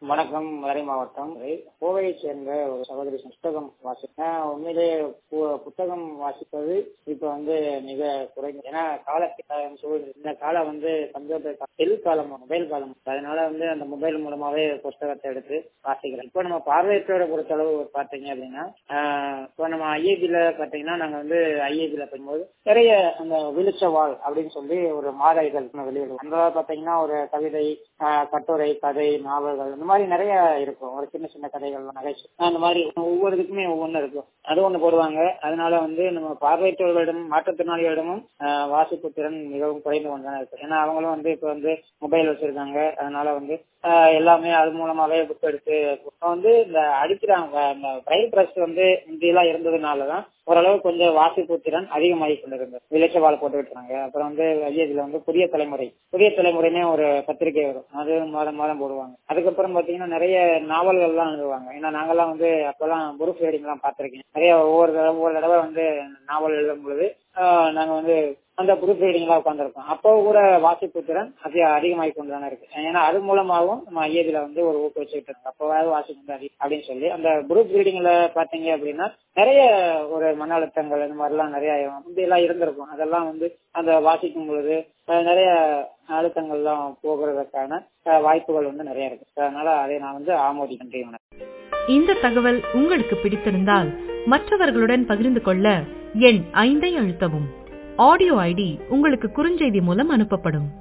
வணக்கம் மதுரை மாவட்டம் கோவையை சேர்ந்த ஒரு சகோதரி புத்தகம் வாசிப்பேன் உண்மையிலே பு- புத்தகம் வாசிப்பது இப்ப வந்து மிக குறைந்து ஏன்னா காலத்தின் சூழல் இந்த காலம் வந்து கம்ப்யூட்டர் கா- செல் காலம் மொபைல் காலம் அதனால வந்து அந்த மொபைல் மூலமாவே புஸ்தகத்தை எடுத்து வாசிக்கிறோம் இப்போ நம்ம பார்வையற்றோரை பொறுத்தளவு பாத்தீங்க அப்படின்னா ஆஹ் இப்போ நம்ம ஐஏபில பாத்தீங்கன்னா நாங்க வந்து ஐஏபில பண்ணும்போது நிறைய அந்த விழிச்ச வாழ் அப்படின்னு சொல்லி ஒரு மாத இதழ் வெளியிடுவோம் அந்த பாத்தீங்கன்னா ஒரு கவிதை ஆஹ் கட்டுரை கதை நாவல்கள் இந்த மாதிரி நிறைய இருக்கும் ஒரு சின்ன சின்ன கதைகள் நகைச்சுவை அந்த மாதிரி ஒவ்வொரு இதுக்குமே ஒவ்வொன்று இருக்கும் அது ஒண்ணு போடுவாங்க அதனால வந்து நம்ம பார்வையற்றவர்களிடம் மாற்றுத்திறனாளிகளிடமும் ஆஹ் வாசிப்பு திறன் மிகவும் குறைந்து கொண்டுதான் இருக்கு ஏன்னா அவங்களும் வந்து இப்ப வந்து மொபைல் வச்சிருக்காங்க அதனால வந்து ஆஹ் எல்லாமே அது மூலமாவே புக் எடுத்து இப்ப வந்து இந்த அடிக்கிறாங்க இந்த பிரைல் பிரஸ் வந்து முந்தியெல்லாம் இருந்ததுனாலதான் ஓரளவு கொஞ்சம் வாசிப்பு திறன் அதிகமாகி கொண்டிருந்தது விளைச்சவாள் போட்டு விட்டுறாங்க அப்புறம் வந்து ஐஏஜில வந்து புதிய தலைமுறை புதிய தலைமுறைனே ஒரு பத்திரிகை வரும் அது மாதம் மாதம் போடுவாங்க அதுக்கப்புறம் பாத்தீங்கன்னா நிறைய நாவல்கள் எல்லாம் எழுதுவாங்க ஏன்னா நாங்கெல்லாம் வந்து அப்பெல்லாம் குரூப் ரீடிங் எல்லாம் பார்த்திருக்கேன் நிறைய ஒவ்வொரு தடவை ஒவ்வொரு தடவை வந்து நாவல் எழுதும் பொழுது ஆஹ் நாங்க வந்து அந்த குரூப் ரீடிங்லாம் உட்காந்துருக்கோம் அப்போ கூட வாசிப்பு திறன் அது அதிகமாகி கொண்டு தானே இருக்கு ஏன்னா அது மூலமாகவும் நம்ம ஐஏபில வந்து ஒரு ஊக்குவிச்சுட்டு இருக்காங்க அப்போவாவது வாசிப்பு அதி அப்படின்னு சொல்லி அந்த குரூப் ரீடிங்ல பாத்தீங்க அப்படின்னா நிறைய ஒரு மன அழுத்தங்கள் இந்த மாதிரிலாம் நிறைய முந்தையெல்லாம் இருந்திருக்கும் அதெல்லாம் வந்து அந்த வாசிக்கும் பொழுது அஹ், நிறைய அழுத்தங்கள்லாம் போகிறதுக்கான அஹ், வாய்ப்புகள் வந்து நிறைய இருக்கு அதனால அதை நான் வந்து ஆமோதி நன்றி வணக்கம் இந்த தகவல் உங்களுக்கு பிடித்திருந்தால் மற்றவர்களுடன் பகிர்ந்து கொள்ள எண் ஐந்தை அழுத்தவும் ஆடியோ ஐடி உங்களுக்கு குறுஞ்செய்தி மூலம் அனுப்பப்படும்